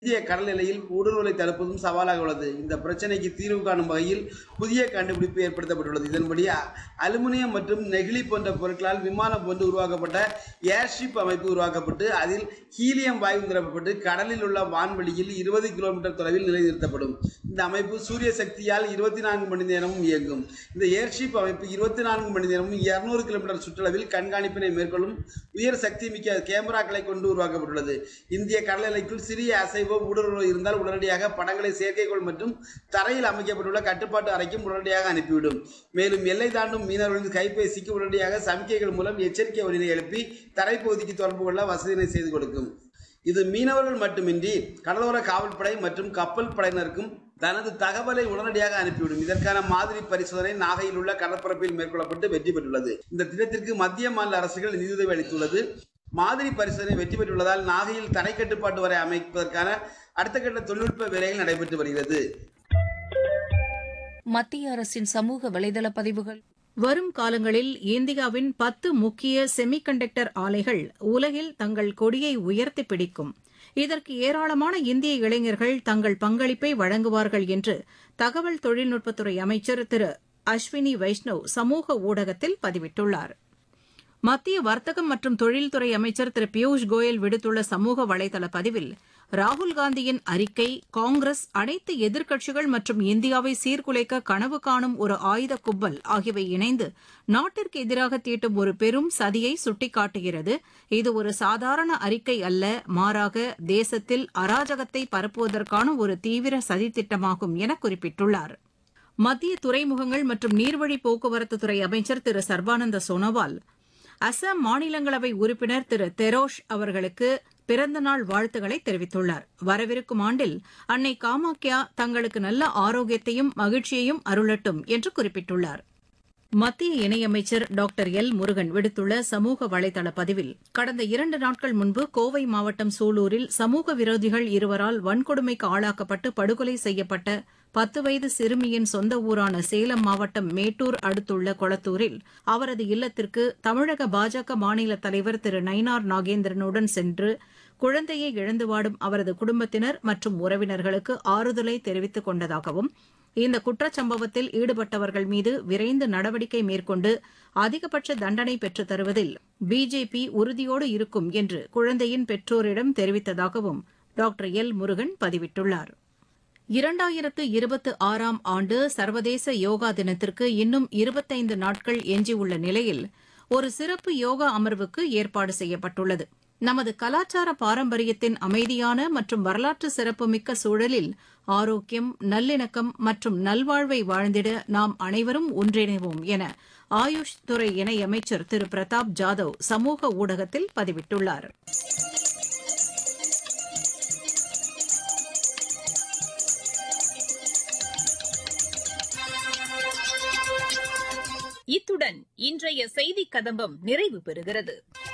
இந்திய கடல் எல்லையில் ஊடுருவலை தடுப்பதும் சவாலாக உள்ளது இந்த பிரச்சனைக்கு தீர்வு காணும் வகையில் புதிய கண்டுபிடிப்பு ஏற்படுத்தப்பட்டுள்ளது இதன்படி அ- அலுமினியம் மற்றும் நெகிழி போன்ற பொருட்களால் விமானம் போன்று உருவாக்கப்பட்ட ஏர்ஷிப் அமைப்பு உருவாக்கப்பட்டு அதில் ஹீலியம் வாயு நிரப்பப்பட்டு கடலில் உள்ள வான்வெளியில் இருபது கிலோமீட்டர் தொலைவில் நிலைநிறுத்தப்படும் இந்த அமைப்பு சூரிய சக்தியால் இருபத்தி நான்கு மணி நேரமும் இயங்கும் இந்த ஏர்ஷிப் அமைப்பு இருபத்தி நான்கு மணி நேரமும் இருநூறு கிலோமீட்டர் சுற்றளவில் கண்காணிப்பினை மேற்கொள்ளும் உயர் சக்தி மிக்க கேமராக்களை கொண்டு உருவாக்கப்பட்டுள்ளது இந்திய கடல் எல்லைக்குள் சிறிய அசைவோ ஊடுருவோ இருந்தால் உடனடியாக படங்களை செயற்கைக்கோள் மற்றும் தரையில் அமைக்கப்பட்டுள்ள கட்டுப்பாட்டு அறைக்கும் உடனடியாக அனுப்பிவிடும் மேலும் எல்லை தாண்டும் மீனவர்களின் கைபேசிக்கு உடனடியாக சமிக்கைகள் மூலம் எச்சரிக்கை ஒலியை எழுப்பி தரைப்பகுதிக்கு தொடர்பு கொள்ள வசதியினை செய்து கொடுக்கும் இது மீனவர்கள் மட்டுமின்றி கடலோர காவல்படை மற்றும் கப்பல் படையினருக்கும் தனது தகவலை உடனடியாக அனுப்பிவிடும் இதற்கான மாதிரி பரிசோதனை நாகையில் உள்ள கடற்பரப்பில் மேற்கொள்ளப்பட்டு வெற்றி பெற்றுள்ளது இந்த திட்டத்திற்கு மத்திய மாநில அரசுகள் நிதியுதவி அளித்துள்ளது மாதிரி பரிசோதனை வெற்றி பெற்றுள்ளதால் நாகையில் தரை கட்டுப்பாட்டு வரை அமைப்பதற்கான அடுத்த கட்ட தொழில்நுட்ப வேலைகள் நடைபெற்று வருகிறது மத்திய அரசின் சமூக வலைதள பதிவுகள் வரும் காலங்களில் இந்தியாவின் பத்து முக்கிய செமிகண்டக்டர் ஆலைகள் உலகில் தங்கள் கொடியை உயர்த்தி பிடிக்கும் இதற்கு ஏராளமான இந்திய இளைஞர்கள் தங்கள் பங்களிப்பை வழங்குவார்கள் என்று தகவல் தொழில்நுட்பத்துறை அமைச்சர் திரு அஸ்வினி வைஷ்ணவ் சமூக ஊடகத்தில் பதிவிட்டுள்ளார் மத்திய வர்த்தகம் மற்றும் தொழில்துறை அமைச்சர் திரு பியூஷ் கோயல் விடுத்துள்ள சமூக வலைதள பதிவில் ராகுல் காந்தியின் அறிக்கை காங்கிரஸ் அனைத்து எதிர்க்கட்சிகள் மற்றும் இந்தியாவை சீர்குலைக்க கனவு காணும் ஒரு ஆயுத கும்பல் ஆகியவை இணைந்து நாட்டிற்கு எதிராக தீட்டும் ஒரு பெரும் சதியை சுட்டிக்காட்டுகிறது இது ஒரு சாதாரண அறிக்கை அல்ல மாறாக தேசத்தில் அராஜகத்தை பரப்புவதற்கான ஒரு தீவிர சதித்திட்டமாகும் என குறிப்பிட்டுள்ளார் மத்திய துறைமுகங்கள் மற்றும் நீர்வழி போக்குவரத்து துறை அமைச்சர் திரு சர்பானந்த சோனோவால் அசாம் மாநிலங்களவை உறுப்பினர் திரு தெரோஷ் அவர்களுக்கு பிறந்தநாள் வாழ்த்துக்களை தெரிவித்துள்ளார் வரவிருக்கும் ஆண்டில் அன்னை காமாக்யா தங்களுக்கு நல்ல ஆரோக்கியத்தையும் மகிழ்ச்சியையும் அருளட்டும் என்று குறிப்பிட்டுள்ளார் மத்திய இணையமைச்சர் டாக்டர் எல் முருகன் விடுத்துள்ள சமூக வலைதள பதிவில் கடந்த இரண்டு நாட்கள் முன்பு கோவை மாவட்டம் சூலூரில் சமூக விரோதிகள் இருவரால் வன்கொடுமைக்கு ஆளாக்கப்பட்டு படுகொலை செய்யப்பட்ட பத்து வயது சிறுமியின் சொந்த ஊரான சேலம் மாவட்டம் மேட்டூர் அடுத்துள்ள கொளத்தூரில் அவரது இல்லத்திற்கு தமிழக பாஜக மாநில தலைவர் திரு நயினார் நாகேந்திரனுடன் சென்று குழந்தையை இழந்து வாடும் அவரது குடும்பத்தினர் மற்றும் உறவினர்களுக்கு ஆறுதலை தெரிவித்துக் கொண்டதாகவும் இந்த குற்றச்சம்பவத்தில் ஈடுபட்டவர்கள் மீது விரைந்து நடவடிக்கை மேற்கொண்டு அதிகபட்ச தண்டனை பெற்றுத் தருவதில் பிஜேபி உறுதியோடு இருக்கும் என்று குழந்தையின் பெற்றோரிடம் தெரிவித்ததாகவும் டாக்டர் எல் முருகன் பதிவிட்டுள்ளார் இரண்டாயிரத்து இருபத்து ஆறாம் ஆண்டு சர்வதேச யோகா தினத்திற்கு இன்னும் இருபத்தைந்து நாட்கள் எஞ்சியுள்ள நிலையில் ஒரு சிறப்பு யோகா அமர்வுக்கு ஏற்பாடு செய்யப்பட்டுள்ளது நமது கலாச்சார பாரம்பரியத்தின் அமைதியான மற்றும் வரலாற்று சிறப்புமிக்க சூழலில் ஆரோக்கியம் நல்லிணக்கம் மற்றும் நல்வாழ்வை வாழ்ந்திட நாம் அனைவரும் ஒன்றிணைவோம் என ஆயுஷ் துறை இணையமைச்சர் திரு பிரதாப் ஜாதவ் சமூக ஊடகத்தில் பதிவிட்டுள்ளார் இத்துடன் இன்றைய செய்திக் கதம்பம் நிறைவு பெறுகிறது